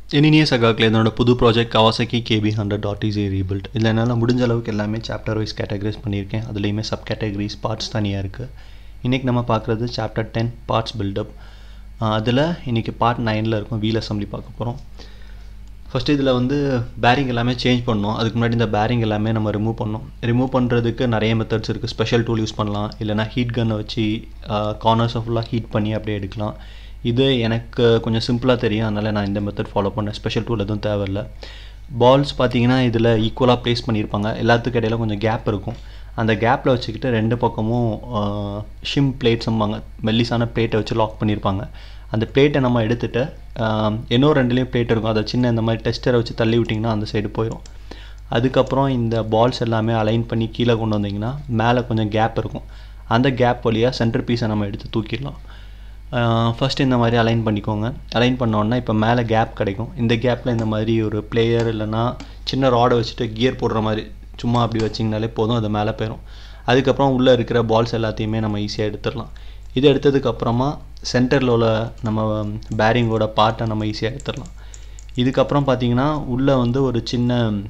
இனிய சகாக்கில் இதனோட புது project Kawasaki KB hundred dot இசி ரீபில்ட் இதில் என்னால் முடிஞ்ச அளவுக்கு எல்லாமே சாப்டர் வைஸ் கேட்டகரைஸ் பண்ணியிருக்கேன் அதுலேயுமே சப் கேட்டகரிஸ் பார்ட்ஸ் தனியாக இருக்குது இன்றைக்கி நம்ம பார்க்குறது சாப்டர் டென் பார்ட்ஸ் பில்டப் அதில் இன்றைக்கி பார்ட் நைனில் இருக்கும் வீல் அசம்பிளி பார்க்க போகிறோம் ஃபஸ்ட்டு இதில் வந்து பேரிங் எல்லாமே சேஞ்ச் பண்ணோம் அதுக்கு முன்னாடி இந்த பேரிங் எல்லாமே நம்ம ரிமூவ் பண்ணோம் ரிமூவ் பண்ணுறதுக்கு நிறைய மெத்தட்ஸ் இருக்குது ஸ்பெஷல் டூல் யூஸ் பண்ணலாம் இல்லைனா ஹீட் கன்னை வச்சு கார்னர்ஸை ஃபுல்லாக ஹீட் பண்ணி அப்படியே எடுக்கலாம் இது எனக்கு கொஞ்சம் சிம்பிளாக தெரியும் அதனால் நான் இந்த மெத்தட் ஃபாலோ பண்ணேன் ஸ்பெஷல் டூல் எதுவும் தேவையில்லை பால்ஸ் பார்த்தீங்கன்னா இதில் ஈக்குவலாக ப்ளேஸ் பண்ணியிருப்பாங்க எல்லாத்துக்கு இடையில கொஞ்சம் கேப் இருக்கும் அந்த கேப்பில் வச்சுக்கிட்டு ரெண்டு பக்கமும் ஷிம் பிளேட்ஸும்பாங்க மெல்லிஸான பிளேட்டை வச்சு லாக் பண்ணியிருப்பாங்க அந்த பிளேட்டை நம்ம எடுத்துகிட்டு இன்னும் ரெண்டுலேயும் பிளேட் இருக்கும் அதை சின்ன இந்த மாதிரி டெஸ்டரை வச்சு தள்ளி விட்டிங்கன்னா அந்த சைடு போயிடும் அதுக்கப்புறம் இந்த பால்ஸ் எல்லாமே அலைன் பண்ணி கீழே கொண்டு வந்தீங்கன்னா மேலே கொஞ்சம் கேப் இருக்கும் அந்த கேப் வழியாக சென்டர் பீஸை நம்ம எடுத்து தூக்கிடலாம் ஃபஸ்ட் இந்த மாதிரி அலைன் பண்ணிக்கோங்க அலைன் பண்ணோன்னா இப்போ மேலே கேப் கிடைக்கும் இந்த கேப்பில் இந்த மாதிரி ஒரு பிளேயர் இல்லைனா சின்ன ராடை வச்சுட்டு கியர் போடுற மாதிரி சும்மா அப்படி வச்சிங்கனாலே போதும் அது மேலே போயிடும் அதுக்கப்புறம் உள்ளே இருக்கிற பால்ஸ் எல்லாத்தையுமே நம்ம ஈஸியாக எடுத்துடலாம் இது எடுத்ததுக்கப்புறமா சென்டரில் உள்ள நம்ம பேரிங்கோட பார்ட்டை நம்ம ஈஸியாக எடுத்துடலாம் இதுக்கப்புறம் பார்த்தீங்கன்னா உள்ளே வந்து ஒரு சின்ன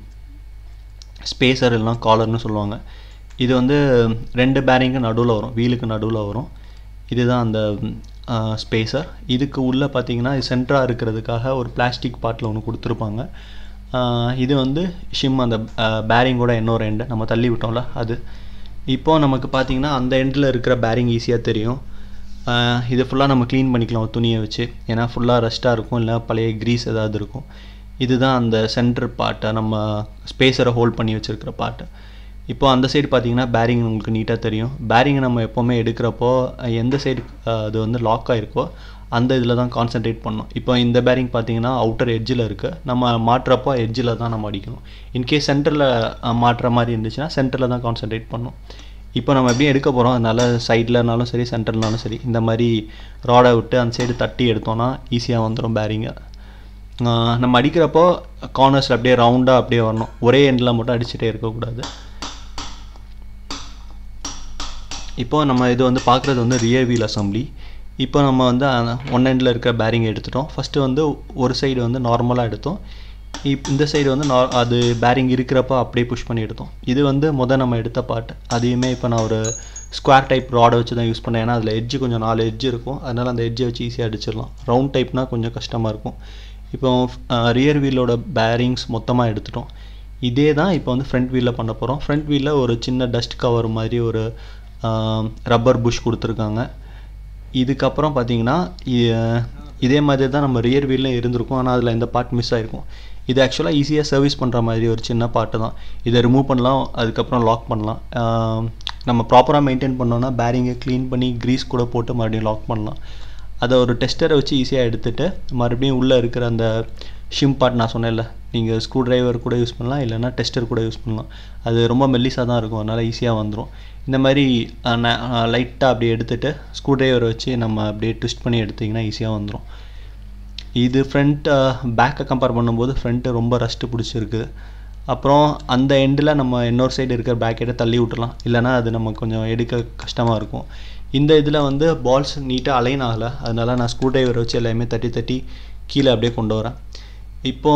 ஸ்பேசர் இல்லைனா காலர்னு சொல்லுவாங்க இது வந்து ரெண்டு பேரிங்கு நடுவில் வரும் வீலுக்கு நடுவில் வரும் இதுதான் அந்த ஸ்பேஸர் இதுக்கு உள்ளே பார்த்தீங்கன்னா இது சென்டராக இருக்கிறதுக்காக ஒரு பிளாஸ்டிக் பாட்டில் ஒன்று கொடுத்துருப்பாங்க இது வந்து ஷிம் அந்த பேரிங்கோட இன்னொரு எண்டு நம்ம தள்ளி விட்டோம்ல அது இப்போது நமக்கு பார்த்தீங்கன்னா அந்த எண்டில் இருக்கிற பேரிங் ஈஸியாக தெரியும் இது ஃபுல்லாக நம்ம க்ளீன் பண்ணிக்கலாம் துணியை வச்சு ஏன்னா ஃபுல்லாக ரஸ்ட்டாக இருக்கும் இல்லை பழைய க்ரீஸ் ஏதாவது இருக்கும் இதுதான் அந்த சென்டர் பார்ட்டை நம்ம ஸ்பேஸரை ஹோல்ட் பண்ணி வச்சுருக்கிற பார்ட்டு இப்போ அந்த சைடு பார்த்தீங்கன்னா பேரிங் உங்களுக்கு நீட்டாக தெரியும் பேரிங்கை நம்ம எப்போவுமே எடுக்கிறப்போ எந்த சைடு அது வந்து லாக் ஆகிருக்கோ அந்த இதில் தான் கான்சென்ட்ரேட் பண்ணணும் இப்போ இந்த பேரிங் பார்த்தீங்கன்னா அவுட்டர் எட்ஜில் இருக்குது நம்ம மாட்டுறப்போ எட்ஜில் தான் நம்ம அடிக்கணும் இன்கேஸ் சென்டரில் மாட்டுற மாதிரி இருந்துச்சுன்னா சென்டரில் தான் கான்சென்ட்ரேட் பண்ணணும் இப்போ நம்ம எப்படியும் எடுக்க போகிறோம் அதனால் சைட்லனாலும் சரி சென்டர்னாலும் சரி இந்த மாதிரி ராடை விட்டு அந்த சைடு தட்டி எடுத்தோன்னா ஈஸியாக வந்துடும் பேரிங்கை நம்ம அடிக்கிறப்போ கார்னர்ஸில் அப்படியே ரவுண்டாக அப்படியே வரணும் ஒரே எண்டில் மட்டும் அடிச்சுட்டே இருக்கக்கூடாது இப்போ நம்ம இது வந்து பார்க்குறது வந்து ரியர் வீல் அசம்பிளி இப்போ நம்ம வந்து ஒன் எண்டில் இருக்கிற பேரிங் எடுத்துட்டோம் ஃபஸ்ட்டு வந்து ஒரு சைடு வந்து நார்மலாக எடுத்தோம் இப் இந்த சைடு வந்து நார் அது பேரிங் இருக்கிறப்ப அப்படியே புஷ் பண்ணி எடுத்தோம் இது வந்து முதல் நம்ம எடுத்த பார்ட் அதையுமே இப்போ நான் ஒரு ஸ்கொயர் டைப் ராடை வச்சு தான் யூஸ் பண்ணேன் ஏன்னா அதில் எட்ஜு கொஞ்சம் நாலு எட்ஜ் இருக்கும் அதனால் அந்த எட்ஜை வச்சு ஈஸியாக அடிச்சிடலாம் ரவுண்ட் டைப்னால் கொஞ்சம் கஷ்டமாக இருக்கும் இப்போ ரியர் வீலோட பேரிங்ஸ் மொத்தமாக எடுத்துட்டோம் இதே தான் இப்போ வந்து ஃப்ரண்ட் வீலில் பண்ண போகிறோம் ஃப்ரண்ட் வீலில் ஒரு சின்ன டஸ்ட் கவர் மாதிரி ஒரு ரப்பர் புஷ் கொடுத்துருக்காங்க இதுக்கப்புறம் பார்த்தீங்கன்னா இதே மாதிரி தான் நம்ம ரியர் வீலில் இருந்திருக்கும் ஆனால் அதில் இந்த பார்ட் மிஸ் ஆகிருக்கும் இது ஆக்சுவலாக ஈஸியாக சர்வீஸ் பண்ணுற மாதிரி ஒரு சின்ன பார்ட்டு தான் இதை ரிமூவ் பண்ணலாம் அதுக்கப்புறம் லாக் பண்ணலாம் நம்ம ப்ராப்பராக மெயின்டைன் பண்ணோன்னா பேரிங்கை க்ளீன் பண்ணி க்ரீஸ் கூட போட்டு மறுபடியும் லாக் பண்ணலாம் அதை ஒரு டெஸ்டரை வச்சு ஈஸியாக எடுத்துகிட்டு மறுபடியும் உள்ளே இருக்கிற அந்த ஷிம் பார்ட் நான் சொன்னேன்ல நீங்கள் ஸ்க்ரூ ட்ரைவர் கூட யூஸ் பண்ணலாம் இல்லைனா டெஸ்டர் கூட யூஸ் பண்ணலாம் அது ரொம்ப மெல்லிஸாக தான் இருக்கும் அதனால் ஈஸியாக வந்துடும் இந்த மாதிரி லைட்டாக அப்படியே எடுத்துகிட்டு ஸ்க்ரூ ட்ரைவரை வச்சு நம்ம அப்படியே ட்விஸ்ட் பண்ணி எடுத்திங்கன்னா ஈஸியாக வந்துடும் இது ஃப்ரண்ட் பேக்கை கம்பேர் பண்ணும்போது ஃப்ரண்ட்டு ரொம்ப ரஸ்ட்டு பிடிச்சிருக்கு அப்புறம் அந்த எண்டில் நம்ம இன்னொரு சைடு இருக்கிற பேக்கெட்டை தள்ளி விட்டுலாம் இல்லைனா அது நம்ம கொஞ்சம் எடுக்க கஷ்டமாக இருக்கும் இந்த இதில் வந்து பால்ஸ் நீட்டாக அலைன் ஆகலை அதனால நான் ஸ்க்ரூ ட்ரைவர் வச்சு எல்லாமே தட்டி தட்டி கீழே அப்படியே கொண்டு வரேன் இப்போ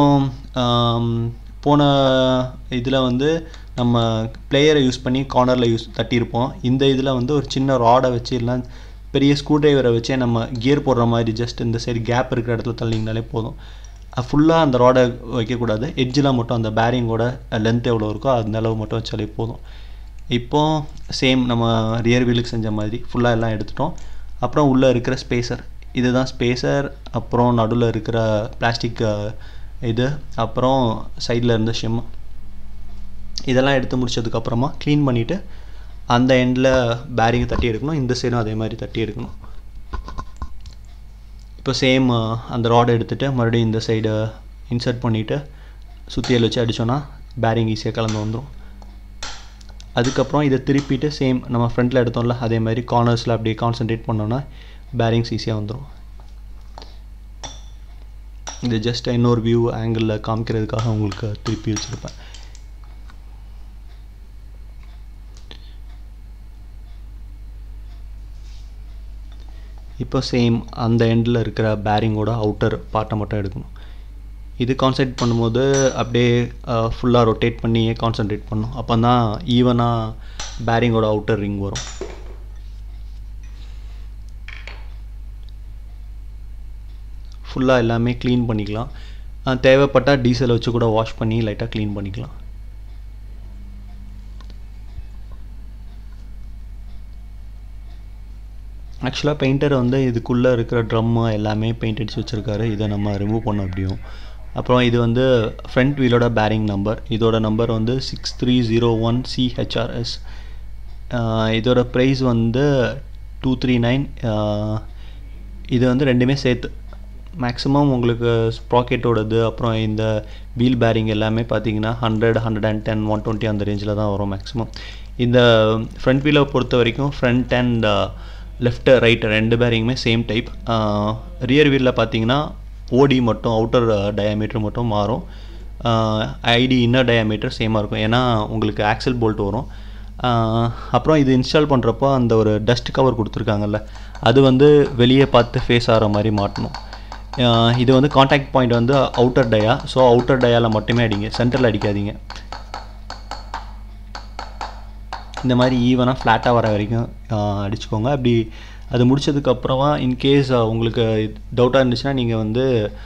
போன இதில் வந்து நம்ம பிளேயரை யூஸ் பண்ணி கார்னரில் யூஸ் தட்டியிருப்போம் இந்த இதில் வந்து ஒரு சின்ன ராடை வச்சு இல்லை பெரிய ஸ்க்ரூ ட்ரைவரை வச்சே நம்ம கியர் போடுற மாதிரி ஜஸ்ட் இந்த சைடு கேப் இருக்கிற இடத்துல தள்ளிங்கனாலே போதும் ஃபுல்லாக அந்த ராடை வைக்கக்கூடாது எட்ஜில் மட்டும் அந்த பேரிங்கோட லென்த் எவ்வளோ இருக்கோ அந்த அளவு மட்டும் வச்சாலே போதும் இப்போ சேம் நம்ம ரியர் வீலுக்கு செஞ்ச மாதிரி ஃபுல்லாக எல்லாம் எடுத்துட்டோம் அப்புறம் உள்ளே இருக்கிற ஸ்பேசர் இதுதான் ஸ்பேசர் அப்புறம் நடுவில் இருக்கிற பிளாஸ்டிக் இது அப்புறம் சைடில் இருந்த ஷிம் இதெல்லாம் எடுத்து முடிச்சதுக்கப்புறமா க்ளீன் பண்ணிவிட்டு அந்த எண்டில் பேரிங் தட்டி எடுக்கணும் இந்த சைடும் அதே மாதிரி தட்டி எடுக்கணும் இப்போ சேம் அந்த ராடை எடுத்துகிட்டு மறுபடியும் இந்த சைடு இன்சர்ட் பண்ணிவிட்டு சுத்தியல் வச்சு அடித்தோன்னா பேரிங் ஈஸியாக கலந்து வந்துடும் அதுக்கப்புறம் இதை திருப்பிட்டு சேம் நம்ம ஃப்ரண்ட்டில் எடுத்தோம்ல அதே மாதிரி கார்னர்ஸில் அப்படியே கான்சன்ட்ரேட் பண்ணோன்னா பேரிங்ஸ் ஈஸியாக வந்துடும் இது ஜஸ்ட் இன்னொரு வியூ ஆங்கிளில் காமிக்கிறதுக்காக உங்களுக்கு திருப்பி வச்சுருப்பேன் இப்போ சேம் அந்த எண்டில் இருக்கிற பேரிங்கோட அவுட்டர் பார்ட்டை மட்டும் எடுக்கணும் இது கான்சன்ட்ரேட் பண்ணும்போது அப்படியே ஃபுல்லாக ரொட்டேட் பண்ணி கான்சன்ட்ரேட் பண்ணும் அப்போ தான் ஈவனாக பேரிங்கோட அவுட்டர் ரிங் வரும் ஃபுல்லாக எல்லாமே க்ளீன் பண்ணிக்கலாம் தேவைப்பட்டால் டீசல் வச்சு கூட வாஷ் பண்ணி லைட்டாக க்ளீன் பண்ணிக்கலாம் ஆக்சுவலாக பெயிண்டர் வந்து இதுக்குள்ளே இருக்கிற ட்ரம்மு எல்லாமே பெயிண்ட் அடித்து வச்சுருக்காரு இதை நம்ம ரிமூவ் பண்ண முடியும் அப்புறம் இது வந்து ஃப்ரண்ட் வீலோட பேரிங் நம்பர் இதோட நம்பர் வந்து six three zero one CHRS இதோட ப்ரைஸ் வந்து டூ த்ரீ நைன் இது வந்து ரெண்டுமே சேர்த்து மேக்ஸிமம் உங்களுக்கு ஸ்ப்ராக்கெட்டோடது அப்புறம் இந்த வீல் பேரிங் எல்லாமே பார்த்தீங்கன்னா hundred hundred and ten one twenty அந்த ரேஞ்சில் தான் வரும் மேக்ஸிமம் இந்த ஃப்ரண்ட் வீலை பொறுத்த வரைக்கும் ஃப்ரண்ட் அண்ட் லெஃப்ட் ரைட் ரெண்டு பேரிங்குமே சேம் டைப் ரியர் வீலில் பார்த்தீங்கன்னா ஓடி மட்டும் அவுட்டர் டயாமீட்டர் மட்டும் மாறும் ஐடி இன்னர் டயாமீட்டர் சேமாக இருக்கும் ஏன்னா உங்களுக்கு ஆக்சல் போல்ட் வரும் அப்புறம் இது இன்ஸ்டால் பண்ணுறப்போ அந்த ஒரு டஸ்ட் கவர் கொடுத்துருக்காங்கல்ல அது வந்து வெளியே பார்த்து ஃபேஸ் ஆகிற மாதிரி மாட்டணும் இது வந்து காண்டாக்ட் பாயிண்ட் வந்து அவுட்டர் டயா ஸோ அவுட்டர் டயாவில் மட்டுமே அடிங்க சென்டரில் அடிக்காதீங்க இந்த மாதிரி ஈவனாக ஃப்ளாட்டாக வர வரைக்கும் அடிச்சுக்கோங்க அப்படி அது முடிச்சதுக்கப்புறமா இன்கேஸ் உங்களுக்கு டவுட்டாக இருந்துச்சுன்னா நீங்கள் வந்து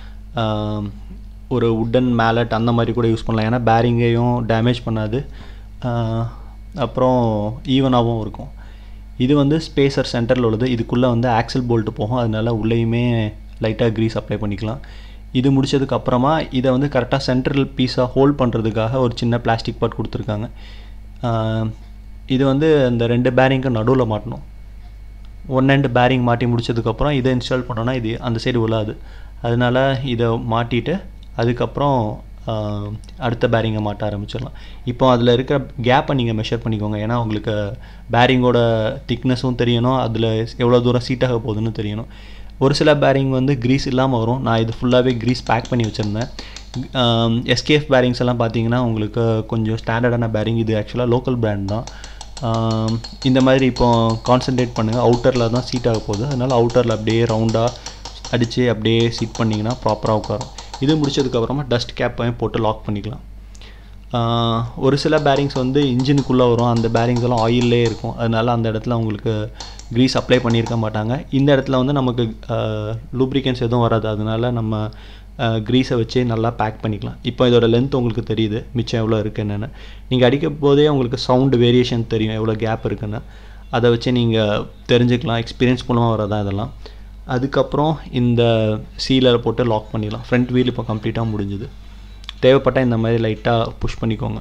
ஒரு உட்டன் மேலட் அந்த மாதிரி கூட யூஸ் பண்ணலாம் ஏன்னா பேரிங்கையும் டேமேஜ் பண்ணாது அப்புறம் ஈவனாகவும் இருக்கும் இது வந்து ஸ்பேசர் சென்டரில் உள்ளது இதுக்குள்ளே வந்து ஆக்சல் போல்ட்டு போகும் அதனால உள்ளேயுமே லைட்டாக க்ரீஸ் அப்ளை பண்ணிக்கலாம் இது முடிச்சதுக்கு அப்புறமா இதை வந்து கரெக்டாக சென்ட்ரல் பீஸாக ஹோல்ட் பண்ணுறதுக்காக ஒரு சின்ன பிளாஸ்டிக் பார்ட் கொடுத்துருக்காங்க இது வந்து இந்த ரெண்டு பேரிங்க்கும் நடுவில் மாட்டணும் ஒன் அண்ட் பேரிங் மாட்டி முடிச்சதுக்கப்புறம் இதை இன்ஸ்டால் பண்ணோன்னா இது அந்த சைடு விழாது அதனால இதை மாட்டிட்டு அதுக்கப்புறம் அடுத்த பேரிங்கை மாட்ட ஆரம்பிச்சிடலாம் இப்போ அதில் இருக்கிற கேப்பை நீங்கள் மெஷர் பண்ணிக்கோங்க ஏன்னா உங்களுக்கு பேரிங்கோட திக்னஸும் தெரியணும் அதில் எவ்வளோ தூரம் சீட்டாக போகுதுன்னு தெரியணும் ஒரு சில பேரிங் வந்து க்ரீஸ் இல்லாமல் வரும் நான் இது ஃபுல்லாகவே க்ரீஸ் பேக் பண்ணி வச்சுருந்தேன் எஸ்கேஎஃப் பேரிங்ஸ் எல்லாம் பார்த்தீங்கன்னா உங்களுக்கு கொஞ்சம் ஸ்டாண்டர்டான பேரிங் இது ஆக்சுவலாக லோக்கல் பிராண்ட் தான் இந்த மாதிரி இப்போ கான்சென்ட்ரேட் பண்ணுங்கள் அவுட்டரில் தான் சீட் ஆக போகுது அதனால் அவுட்டரில் அப்படியே ரவுண்டாக அடித்து அப்படியே சீட் பண்ணிங்கன்னா ப்ராப்பராக உட்காரும் இது முடிச்சதுக்கப்புறமா டஸ்ட் கேப்பையும் போட்டு லாக் பண்ணிக்கலாம் ஒரு சில பேரிங்ஸ் வந்து இன்ஜினுக்குள்ளே வரும் அந்த பேரிங்ஸ் எல்லாம் ஆயிலே இருக்கும் அதனால அந்த இடத்துல உங்களுக்கு க்ரீஸ் அப்ளை பண்ணியிருக்க மாட்டாங்க இந்த இடத்துல வந்து நமக்கு லூப்ரிகன்ஸ் எதுவும் வராது அதனால நம்ம க்ரீஸை வச்சு நல்லா பேக் பண்ணிக்கலாம் இப்போ இதோட லென்த் உங்களுக்கு தெரியுது மிச்சம் எவ்வளோ இருக்குது என்னென்னு நீங்கள் அடிக்கும் போதே உங்களுக்கு சவுண்டு வேரியேஷன் தெரியும் எவ்வளோ கேப் இருக்குன்னு அதை வச்சு நீங்கள் தெரிஞ்சுக்கலாம் எக்ஸ்பீரியன்ஸ் மூலமாக வரதான் இதெல்லாம் அதுக்கப்புறம் இந்த சீலர் போட்டு லாக் பண்ணிடலாம் ஃப்ரண்ட் வீல் இப்போ கம்ப்ளீட்டாக முடிஞ்சுது தேவைப்பட்டால் இந்த மாதிரி லைட்டாக புஷ் பண்ணிக்கோங்க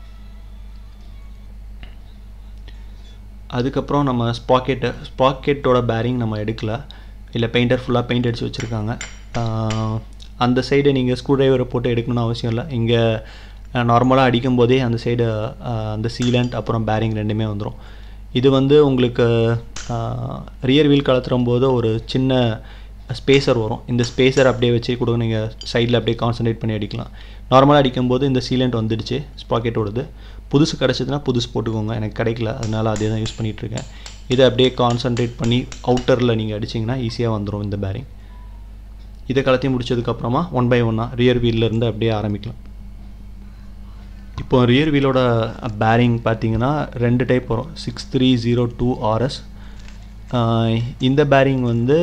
அதுக்கப்புறம் நம்ம ஸ்பாக்கெட்டு ஸ்பாக்கெட்டோட பேரிங் நம்ம எடுக்கல இல்லை பெயிண்டர் ஃபுல்லாக பெயிண்ட் அடித்து வச்சுருக்காங்க அந்த சைடு நீங்கள் ஸ்க்ரூ டிரைவரை போட்டு எடுக்கணும்னு அவசியம் இல்லை இங்கே நார்மலாக அடிக்கும் போதே அந்த சைடு அந்த சீலண்ட் அப்புறம் பேரிங் ரெண்டுமே வந்துடும் இது வந்து உங்களுக்கு ரியர் வீல் கலத்துறும் போது ஒரு சின்ன ஸ்பேசர் வரும் இந்த ஸ்பேசர் அப்படியே வச்சு கூட நீங்கள் சைடில் அப்படியே கான்சன்ட்ரேட் பண்ணி அடிக்கலாம் நார்மலாக அடிக்கும்போது இந்த சீலண்ட் வந்துடுச்சு ஸ்பாக்கெட்டோடது புதுசு கிடச்சதுன்னா புதுசு போட்டுக்கோங்க எனக்கு கிடைக்கல அதனால் அதே தான் யூஸ் பண்ணிகிட்ருக்கேன் இதை அப்படியே கான்சன்ட்ரேட் பண்ணி அவுட்டரில் நீங்கள் அடிச்சிங்கன்னா ஈஸியாக வந்துடும் இந்த பேரிங் இதை கலத்தி முடிச்சதுக்கப்புறமா ஒன் பை ஒன்னாக ரியர் வீல்லேருந்து அப்படியே ஆரம்பிக்கலாம் இப்போ ரியர் வீலோட பேரிங் பார்த்தீங்கன்னா ரெண்டு டைப் வரும் six three zero two RS இந்த பேரிங் வந்து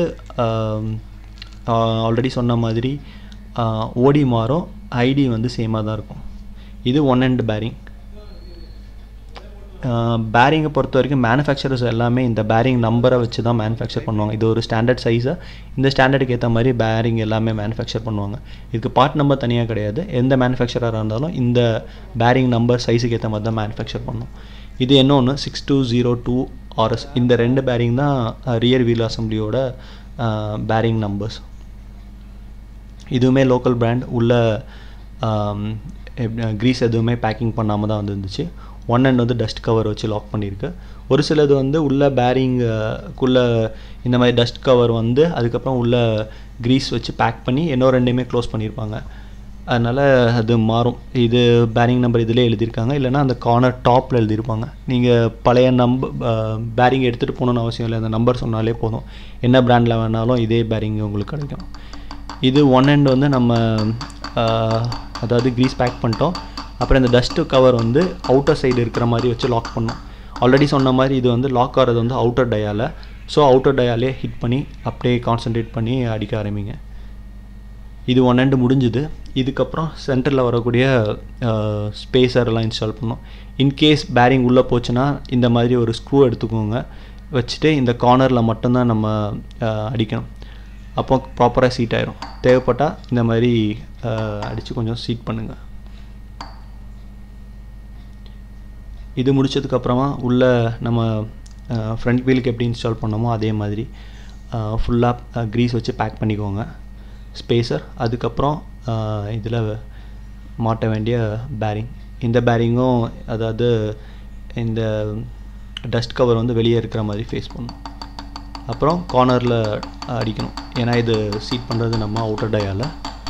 ஆல்ரெடி சொன்ன மாதிரி ஓடி மாறும் ஐடி வந்து சேமாக தான் இருக்கும் இது ஒன் அண்ட் பேரிங் பேரிங்கை பொறுத்த வரைக்கும் மேனுஃபேக்சரர்ஸ் எல்லாமே இந்த பேரிங் நம்பரை வச்சு தான் மேனுஃபேக்சர் பண்ணுவாங்க இது ஒரு ஸ்டாண்டர்ட் சைஸை இந்த ஸ்டாண்டர்டுக்கு ஏற்ற மாதிரி பேரிங் எல்லாமே மேனுஃபேக்சர் பண்ணுவாங்க இதுக்கு பார்ட் நம்பர் தனியாக கிடையாது எந்த மேனுஃபேக்சராக இருந்தாலும் இந்த பேரிங் நம்பர் சைஸுக்கு ஏற்ற மாதிரி தான் மேனுஃபேக்சர் பண்ணும் இது என்ன ஒன்று six two zero two RS இந்த ரெண்டு பேரிங் தான் ரியர் வீல் அசம்பிளியோட பேரிங் நம்பர்ஸ் இதுவுமே லோக்கல் பிராண்ட் உள்ள க்ரீஸ் எதுவுமே பேக்கிங் பண்ணாமல் தான் வந்துருந்துச்சு ஒன் அண்ட் வந்து டஸ்ட் கவர் வச்சு லாக் பண்ணியிருக்கு ஒரு சிலது வந்து உள்ள பேரிங்குள்ளே இந்த மாதிரி டஸ்ட் கவர் வந்து அதுக்கப்புறம் உள்ள க்ரீஸ் வச்சு பேக் பண்ணி இன்னும் ரெண்டையுமே க்ளோஸ் பண்ணியிருப்பாங்க அதனால் அது மாறும் இது பேரிங் நம்பர் இதிலே எழுதியிருக்காங்க இல்லைனா அந்த கார்னர் டாப்பில் எழுதியிருப்பாங்க நீங்கள் பழைய நம்ப பேரிங் எடுத்துகிட்டு போகணுன்னு அவசியம் இல்லை அந்த நம்பர் சொன்னாலே போதும் என்ன பிராண்டில் வேணாலும் இதே பேரிங் உங்களுக்கு கிடைக்கும் இது ஒன் அண்ட் வந்து நம்ம அதாவது க்ரீஸ் பேக் பண்ணிட்டோம் அப்புறம் இந்த டஸ்ட்டு கவர் வந்து அவுட்டர் சைடு இருக்கிற மாதிரி வச்சு லாக் பண்ணோம் ஆல்ரெடி சொன்ன மாதிரி இது வந்து லாக் ஆகிறது வந்து அவுட்டர் டயால் ஸோ அவுட்டர் டயாலே ஹிட் பண்ணி அப்படியே கான்சென்ட்ரேட் பண்ணி அடிக்க ஆரம்பிங்க இது ஒன் எண்டு முடிஞ்சுது இதுக்கப்புறம் சென்டரில் வரக்கூடிய ஸ்பேசர்லாம் இன்ஸ்டால் பண்ணோம் இன்கேஸ் பேரிங் உள்ளே போச்சுன்னா இந்த மாதிரி ஒரு ஸ்க்ரூ எடுத்துக்கோங்க வச்சுட்டு இந்த கார்னரில் மட்டும்தான் நம்ம அடிக்கணும் அப்போ ப்ராப்பராக சீட் ஆயிரும் தேவைப்பட்டால் இந்த மாதிரி அடித்து கொஞ்சம் சீட் பண்ணுங்கள் இது முடிச்சதுக்கப்புறமா உள்ள நம்ம ஃப்ரண்ட் வீலுக்கு எப்படி இன்ஸ்டால் பண்ணோமோ அதே மாதிரி ஃபுல்லாக க்ரீஸ் வச்சு பேக் பண்ணிக்கோங்க ஸ்பேசர் அதுக்கப்புறம் இதில் மாட்ட வேண்டிய பேரிங் இந்த பேரிங்கும் அதாவது இந்த டஸ்ட் கவர் வந்து வெளியே இருக்கிற மாதிரி ஃபேஸ் பண்ணும் அப்புறம் கார்னரில் அடிக்கணும் ஏன்னா இது சீட் பண்ணுறது நம்ம அவுட்டர் டயால்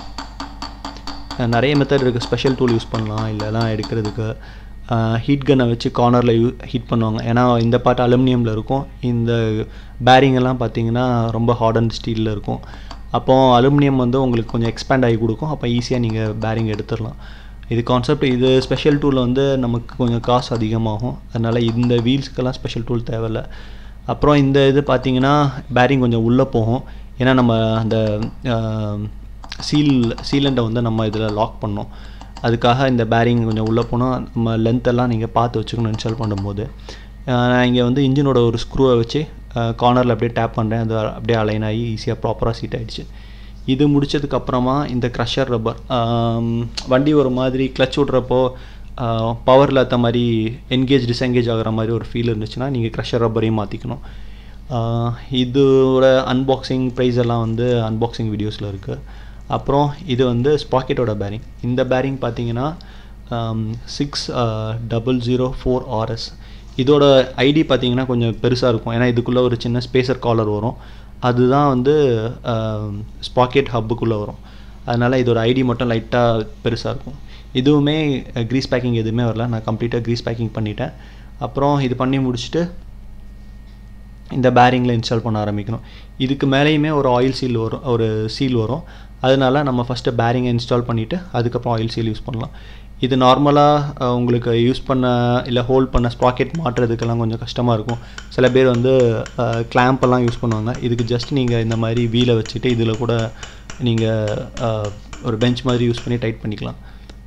நிறைய மெத்தட் இருக்குது ஸ்பெஷல் டூல் யூஸ் பண்ணலாம் இல்லைலாம் எடுக்கிறதுக்கு ஹீட் கன்னை வச்சு கார்னரில் யூ ஹீட் பண்ணுவாங்க ஏன்னா இந்த பார்ட் அலுமினியமில் இருக்கும் இந்த பேரிங் எல்லாம் பார்த்தீங்கன்னா ரொம்ப ஹார்ட் அண்ட் ஸ்டீலில் இருக்கும் அப்போ அலுமினியம் வந்து உங்களுக்கு கொஞ்சம் எக்ஸ்பேண்ட் ஆகி கொடுக்கும் அப்போ ஈஸியாக நீங்கள் பேரிங் எடுத்துடலாம் இது கான்செப்ட் இது ஸ்பெஷல் டூல் வந்து நமக்கு கொஞ்சம் காசு அதிகமாகும் அதனால் இந்த வீல்ஸுக்கெல்லாம் ஸ்பெஷல் டூல் தேவையில்ல அப்புறம் இந்த இது பார்த்தீங்கன்னா பேரிங் கொஞ்சம் உள்ளே போகும் ஏன்னா நம்ம அந்த சீல் சீலண்டை வந்து நம்ம இதில் லாக் பண்ணோம் அதுக்காக இந்த பேரிங் கொஞ்சம் உள்ளே போனால் நம்ம லென்த்தெல்லாம் நீங்கள் பார்த்து வச்சுக்கணும் இன்ஸ்டால் பண்ணும்போது நான் இங்கே வந்து இன்ஜினோட ஒரு ஸ்க்ரூவை வச்சு கார்னரில் அப்படியே டேப் பண்ணுறேன் அது அப்படியே அலைன் ஆகி ஈஸியாக ப்ராப்பராக சீட் ஆகிடுச்சு இது முடிச்சதுக்கப்புறமா இந்த க்ரஷர் ரப்பர் வண்டி ஒரு மாதிரி கிளச் விட்றப்போ பவரில் ஏற்ற மாதிரி என்கேஜ் டிஸ்எங்கேஜ் ஆகிற மாதிரி ஒரு ஃபீல் இருந்துச்சுன்னா நீங்கள் க்ரஷர் ரப்பரையும் மாற்றிக்கணும் இதோட அன்பாக்சிங் ப்ரைஸ் எல்லாம் வந்து அன்பாக்சிங் வீடியோஸில் இருக்குது அப்புறம் இது வந்து ஸ்பாக்கெட்டோட பேரிங் இந்த பேரிங் பார்த்தீங்கன்னா six double zero four RS இதோட ஐடி பார்த்தீங்கன்னா கொஞ்சம் பெருசாக இருக்கும் ஏன்னா இதுக்குள்ளே ஒரு சின்ன ஸ்பேசர் காலர் வரும் அதுதான் வந்து ஸ்பாக்கெட் ஹப்புக்குள்ளே வரும் அதனால் இதோட ஐடி மட்டும் லைட்டாக பெருசாக இருக்கும் இதுவுமே க்ரீஸ் பேக்கிங் எதுவுமே வரல நான் கம்ப்ளீட்டாக க்ரீஸ் பேக்கிங் பண்ணிட்டேன் அப்புறம் இது பண்ணி முடிச்சுட்டு இந்த பேரிங்கில் இன்ஸ்டால் பண்ண ஆரம்பிக்கணும் இதுக்கு மேலேயுமே ஒரு ஆயில் சீல் வரும் ஒரு சீல் வரும் அதனால நம்ம ஃபஸ்ட்டு பேரிங்கை இன்ஸ்டால் பண்ணிவிட்டு அதுக்கப்புறம் ஆயில் சீல் யூஸ் பண்ணலாம் இது நார்மலாக உங்களுக்கு யூஸ் பண்ண இல்லை ஹோல்ட் பண்ண ஸ்பாக்கெட் மாட்டுறதுக்கெல்லாம் கொஞ்சம் கஷ்டமாக இருக்கும் சில பேர் வந்து கிளாம்பெல்லாம் யூஸ் பண்ணுவாங்க இதுக்கு ஜஸ்ட் நீங்கள் இந்த மாதிரி வீலை வச்சுட்டு இதில் கூட நீங்கள் ஒரு பெஞ்ச் மாதிரி யூஸ் பண்ணி டைட் பண்ணிக்கலாம்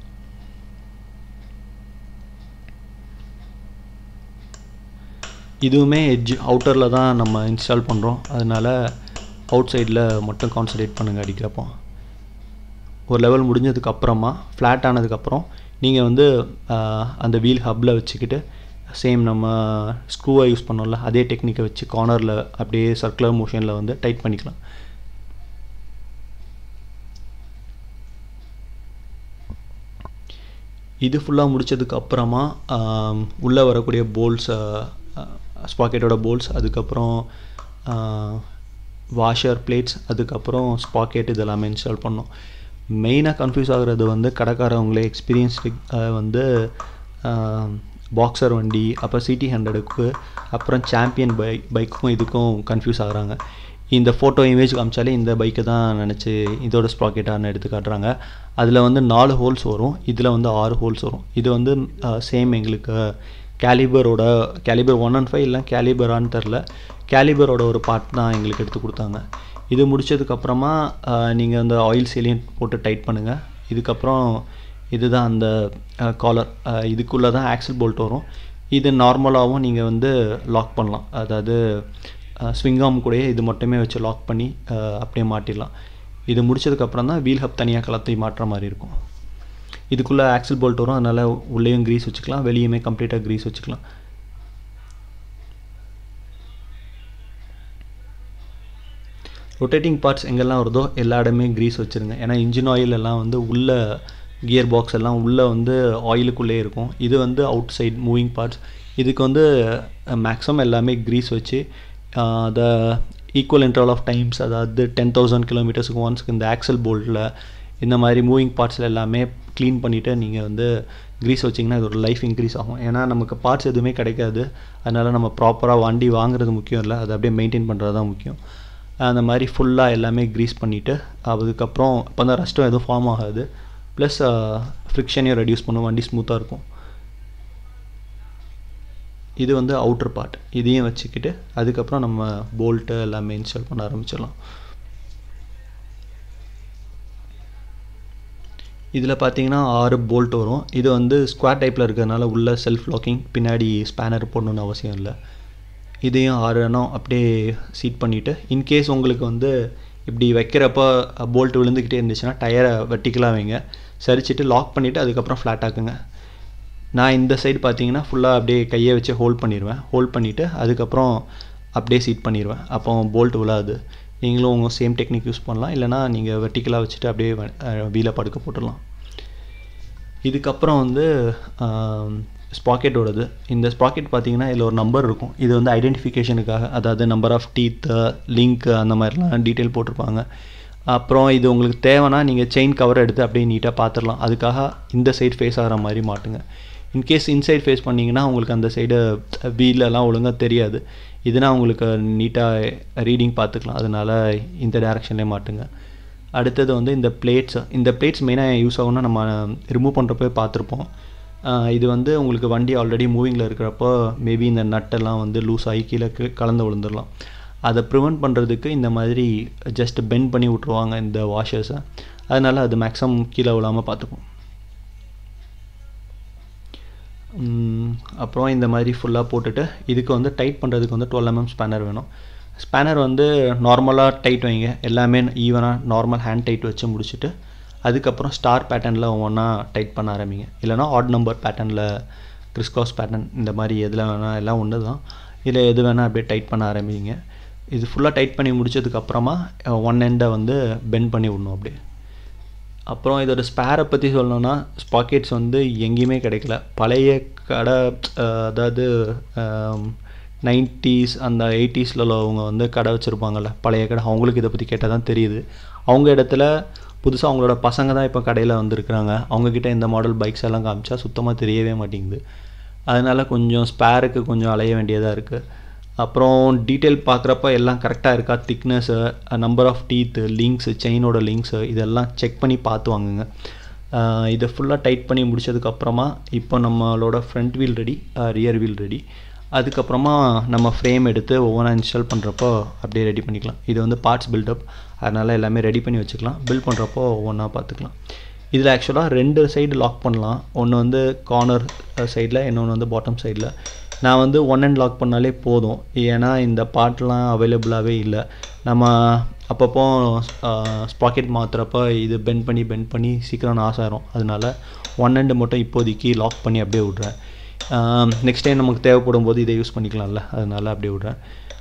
இதுவுமே எட்ஜ் அவுட்டரில் தான் நம்ம இன்ஸ்டால் பண்ணுறோம் அதனால் அவுட் சைடில் மட்டும் கான்சன்ட்ரேட் பண்ணுங்கள் அடிக்கிறப்போ ஒரு லெவல் முடிஞ்சதுக்கு அப்புறமா ஃப்ளாட் ஆனதுக்கப்புறம் நீங்கள் வந்து அந்த வீல் ஹப்பில் வச்சுக்கிட்டு சேம் நம்ம ஸ்க்ரூவை யூஸ் பண்ணோம்ல அதே டெக்னிக்கை வச்சு கார்னரில் அப்படியே சர்க்குலர் மோஷனில் வந்து டைட் பண்ணிக்கலாம் இது ஃபுல்லாக முடித்ததுக்கு அப்புறமா உள்ளே வரக்கூடிய போல்ஸ் ஸ்பாக்கெட்டோட போல்ஸ் அதுக்கப்புறம் வாஷர் பிளேட்ஸ் அதுக்கப்புறம் ஸ்பாக்கெட் இதெல்லாமே இன்ஸ்டால் பண்ணோம் மெயினாக கன்ஃபியூஸ் ஆகுறது வந்து கடைக்காரவங்களே எக்ஸ்பீரியன்ஸ் வந்து பாக்ஸர் வண்டி அப்புறம் சிடி ஹண்ட்ரடுக்கு அப்புறம் சாம்பியன் பைக் பைக்கும் இதுக்கும் கன்ஃபியூஸ் ஆகுறாங்க இந்த ஃபோட்டோ இமேஜ் காமிச்சாலே இந்த பைக்கை தான் நினச்சி இதோட ஸ்பாக்கெட்டான எடுத்து காட்டுறாங்க அதில் வந்து நாலு ஹோல்ஸ் வரும் இதில் வந்து ஆறு ஹோல்ஸ் வரும் இது வந்து சேம் எங்களுக்கு கேலிபரோட கேலிபர் ஒன் அண்ட் ஃபைவ் இல்லை கேலிபரான்னு தெரில கேலிபரோட ஒரு பார்ட் தான் எங்களுக்கு எடுத்து கொடுத்தாங்க இது முடிச்சதுக்கப்புறமா நீங்கள் அந்த ஆயில் சீலியன் போட்டு டைட் பண்ணுங்கள் இதுக்கப்புறம் இதுதான் அந்த காலர் இதுக்குள்ளே தான் ஆக்சல் போல்ட் வரும் இது நார்மலாகவும் நீங்கள் வந்து லாக் பண்ணலாம் அதாவது ஸ்விங்காம் கூடயே இது மட்டுமே வச்சு லாக் பண்ணி அப்படியே மாட்டிடலாம் இது முடிச்சதுக்கப்புறம் தான் வீல் ஹப் தனியாக கலத்தி மாட்டுற மாதிரி இருக்கும் இதுக்குள்ளே ஆக்சல் போல்ட் வரும் அதனால் உள்ளேயும் க்ரீஸ் வச்சுக்கலாம் வெளியுமே கம்ப்ளீட்டாக க்ரீஸ் வச்சுக்கலாம் ரொட்டேட்டிங் பார்ட்ஸ் எங்கெல்லாம் வருதோ எல்லா இடமே க்ரீஸ் வச்சுருங்க ஏன்னா இன்ஜின் ஆயில் எல்லாம் வந்து உள்ள கியர் பாக்ஸ் எல்லாம் உள்ளே வந்து ஆயிலுக்குள்ளே இருக்கும் இது வந்து அவுட் சைட் மூவிங் பார்ட்ஸ் இதுக்கு வந்து மேக்ஸிமம் எல்லாமே க்ரீஸ் வச்சு the equal interval of times அதாவது டென் தௌசண்ட் கிலோமீட்டர்ஸுக்கு ஒன்ஸ்க்கு இந்த ஆக்சல் போல்ட்டில் இந்த மாதிரி மூவிங் பார்ட்ஸில் எல்லாமே க்ளீன் பண்ணிவிட்டு நீங்கள் வந்து க்ரீஸ் வச்சிங்கன்னா இது ஒரு லைஃப் இன்க்ரீஸ் ஆகும் ஏன்னா நமக்கு பார்ட்ஸ் எதுவுமே கிடைக்காது அதனால் நம்ம ப்ராப்பராக வண்டி வாங்குறது முக்கியம் இல்லை அதை அப்படியே மெயின்டைன் பண்ணுறது தான் முக்கியம் அந்த மாதிரி ஃபுல்லாக எல்லாமே க்ரீஸ் பண்ணிவிட்டு அதுக்கப்புறம் அப்போ தான் ரஸ்ட்டும் எதுவும் ஃபார்ம் ஆகாது ப்ளஸ் ஃப்ரிக்ஷனையும் ரெடியூஸ் பண்ணும் வண்டி ஸ்மூத்தாக இருக்கும் இது வந்து அவுட்டர் பார்ட் இதையும் வச்சுக்கிட்டு அதுக்கப்புறம் நம்ம போல்ட்டு எல்லாமே இன்ஸ்டால் பண்ண ஆரம்பிச்சிடலாம் இதில் பார்த்தீங்கன்னா ஆறு போல்ட் வரும் இது வந்து ஸ்குவாட் டைப்பில் இருக்கிறதுனால உள்ள செல்ஃப் லாக்கிங் பின்னாடி ஸ்பேனர் போடணுன்னு அவசியம் இல்லை இதையும் ஆறு எண்ணம் அப்படியே சீட் பண்ணிவிட்டு இன்கேஸ் உங்களுக்கு வந்து இப்படி வைக்கிறப்ப போல்ட் விழுந்துக்கிட்டே இருந்துச்சுன்னா டயரை வெட்டிக்கலாக வைங்க சரிச்சிட்டு லாக் பண்ணிவிட்டு அதுக்கப்புறம் ஃப்ளாட் ஆக்குங்க நான் இந்த சைடு பார்த்தீங்கன்னா ஃபுல்லாக அப்படியே கையை வச்சு ஹோல்ட் பண்ணிடுவேன் ஹோல்ட் பண்ணிவிட்டு அதுக்கப்புறம் அப்படியே சீட் பண்ணிடுவேன் அப்போ போல்ட் விழாது நீங்களும் உங்கள் சேம் டெக்னிக் யூஸ் பண்ணலாம் இல்லைனா நீங்கள் வெர்டிக்கலாக வச்சுட்டு அப்படியே வீலை படுக்க போட்டுடலாம் இதுக்கப்புறம் வந்து ஸ்பாக்கெட்டோடது இந்த ஸ்பாக்கெட் பார்த்தீங்கன்னா இதில் ஒரு நம்பர் இருக்கும் இது வந்து ஐடென்டிஃபிகேஷனுக்காக அதாவது நம்பர் ஆஃப் டீத்து லிங்க்கு அந்த மாதிரிலாம் டீட்டெயில் போட்டிருப்பாங்க அப்புறம் இது உங்களுக்கு தேவைன்னா நீங்கள் செயின் கவர் எடுத்து அப்படியே நீட்டாக பார்த்துடலாம் அதுக்காக இந்த சைடு ஃபேஸ் ஆகிற மாதிரி மாட்டுங்க இன்கேஸ் இன்சைட் ஃபேஸ் பண்ணிங்கன்னா உங்களுக்கு அந்த சைடு வீலெல்லாம் ஒழுங்காக தெரியாது இதுனா உங்களுக்கு நீட்டாக ரீடிங் பார்த்துக்கலாம் அதனால் இந்த டேரெக்ஷன்லேயே மாட்டுங்க அடுத்தது வந்து இந்த பிளேட்ஸ் இந்த பிளேட்ஸ் மெயினாக யூஸ் ஆகும்னா நம்ம ரிமூவ் பண்ணுறப்போ பார்த்துருப்போம் இது வந்து உங்களுக்கு வண்டி ஆல்ரெடி மூவிங்கில் இருக்கிறப்போ மேபி இந்த நட்டெல்லாம் வந்து லூஸ் ஆகி கீழே கலந்து விழுந்துடலாம் அதை ப்ரிவெண்ட் பண்ணுறதுக்கு இந்த மாதிரி ஜஸ்ட் பெண்ட் பண்ணி விட்ருவாங்க இந்த வாஷர்ஸை அதனால் அது மேக்ஸிமம் கீழே விழாமல் பார்த்துக்கும் அப்புறம் இந்த மாதிரி ஃபுல்லாக போட்டுட்டு இதுக்கு வந்து டைட் பண்ணுறதுக்கு வந்து டுவெல் எம்எம் ஸ்பேனர் வேணும் ஸ்பேனர் வந்து நார்மலாக டைட் வைங்க எல்லாமே ஈவனாக நார்மல் ஹேண்ட் டைட் வச்சு முடிச்சுட்டு அதுக்கப்புறம் ஸ்டார் பேட்டர்னில் ஒவ்வொன்றா டைட் பண்ண ஆரம்பிங்க இல்லைனா ஆட் நம்பர் பேட்டர்னில் கிறிஸ்காஸ் பேட்டர்ன் இந்த மாதிரி எதில் வேணால் எல்லாம் ஒன்று தான் இதில் எது வேணால் அப்படியே டைட் பண்ண ஆரம்பிங்க இது ஃபுல்லாக டைட் பண்ணி முடிச்சதுக்கப்புறமா ஒன் எண்டை வந்து பெண்ட் பண்ணி விடணும் அப்படியே அப்புறம் இதோட ஸ்பேரை பற்றி சொல்லணும்னா ஸ்பாக்கெட்ஸ் வந்து எங்கேயுமே கிடைக்கல பழைய கடை அதாவது நைன்ட்டீஸ் அந்த எயிட்டிஸில் உள்ளவங்க வந்து கடை வச்சுருப்பாங்கள்ல பழைய கடை அவங்களுக்கு இதை பற்றி கேட்டால் தான் தெரியுது அவங்க இடத்துல புதுசாக அவங்களோட பசங்க தான் இப்போ கடையில் வந்திருக்கிறாங்க அவங்கக்கிட்ட இந்த மாடல் பைக்ஸ் எல்லாம் காமிச்சா சுத்தமாக தெரியவே மாட்டேங்குது அதனால் கொஞ்சம் ஸ்பேருக்கு கொஞ்சம் அலைய வேண்டியதாக இருக்குது அப்புறம் டீட்டெயில் பார்க்குறப்ப எல்லாம் கரெக்டாக இருக்கா thickness number of teeth links செயினோட லிங்க்ஸு இதெல்லாம் செக் பண்ணி பார்த்து வாங்குங்க இதை ஃபுல்லாக டைட் பண்ணி முடிச்சதுக்கப்புறமா இப்போ நம்மளோட front wheel ready rear wheel ready அதுக்கப்புறமா நம்ம ஃப்ரேம் எடுத்து ஒவ்வொன்றா இன்ஸ்டால் பண்ணுறப்போ அப்படியே ரெடி பண்ணிக்கலாம் இது வந்து பார்ட்ஸ் பில்டப் அதனால் எல்லாமே ரெடி பண்ணி வச்சுக்கலாம் பில்ட் பண்ணுறப்போ ஒவ்வொன்றா பார்த்துக்கலாம் இதில் ஆக்சுவலாக ரெண்டு சைடு லாக் பண்ணலாம் ஒன்று வந்து கார்னர் சைடில் இன்னொன்று வந்து பாட்டம் சைடில் நான் வந்து ஒன் அண்ட் லாக் பண்ணாலே போதும் ஏன்னா இந்த பார்ட்லாம் அவைலபிளாகவே இல்லை நம்ம அப்பப்போ ஸ்பாக்கெட் மாற்றுறப்ப இது பெண்ட் பண்ணி பெண்ட் பண்ணி சீக்கிரம் நாஸ் ஆயிரும் அதனால ஒன் அண்டு மட்டும் இப்போதைக்கு லாக் பண்ணி அப்படியே விட்றேன் நெக்ஸ்ட் டைம் நமக்கு தேவைப்படும் போது இதை யூஸ் பண்ணிக்கலாம்ல அதனால அப்படியே விட்றேன்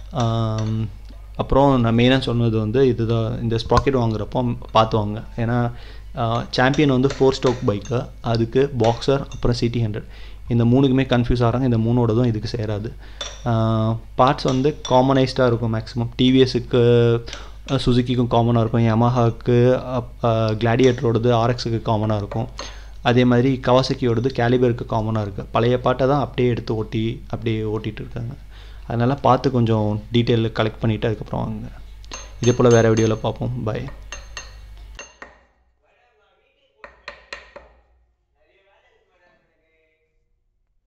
அப்புறம் நான் மெயினாக சொன்னது வந்து இதுதான் இந்த ஸ்பாக்கெட் வாங்குறப்போ பார்த்து வாங்க ஏன்னா சாம்பியன் வந்து ஃபோர் ஸ்டோக் பைக்கு அதுக்கு பாக்ஸர் அப்புறம் சிடி ஹண்ட்ரட் இந்த மூணுக்குமே கன்ஃபியூஸ் ஆகிறாங்க இந்த மூணோடதும் இதுக்கு சேராது பார்ட்ஸ் வந்து காமனைஸ்டாக இருக்கும் மேக்ஸிமம் டிவிஎஸுக்கு சுசுக்கிக்கும் காமனாக இருக்கும் யமஹாவுக்கு கிளாடியேட்டரோடது ஆர்எக்ஸுக்கு காமனாக இருக்கும் அதே மாதிரி கவாசக்கியோடது கேலிபருக்கு காமனாக இருக்குது பழைய பாட்டை தான் அப்படியே எடுத்து ஓட்டி அப்படியே ஓட்டிகிட்டு இருக்காங்க அதனால் பார்த்து கொஞ்சம் டீட்டெயில் கலெக்ட் பண்ணிவிட்டு அதுக்கப்புறம் வாங்க இதே போல் வேறு வீடியோவில் பார்ப்போம் பாய்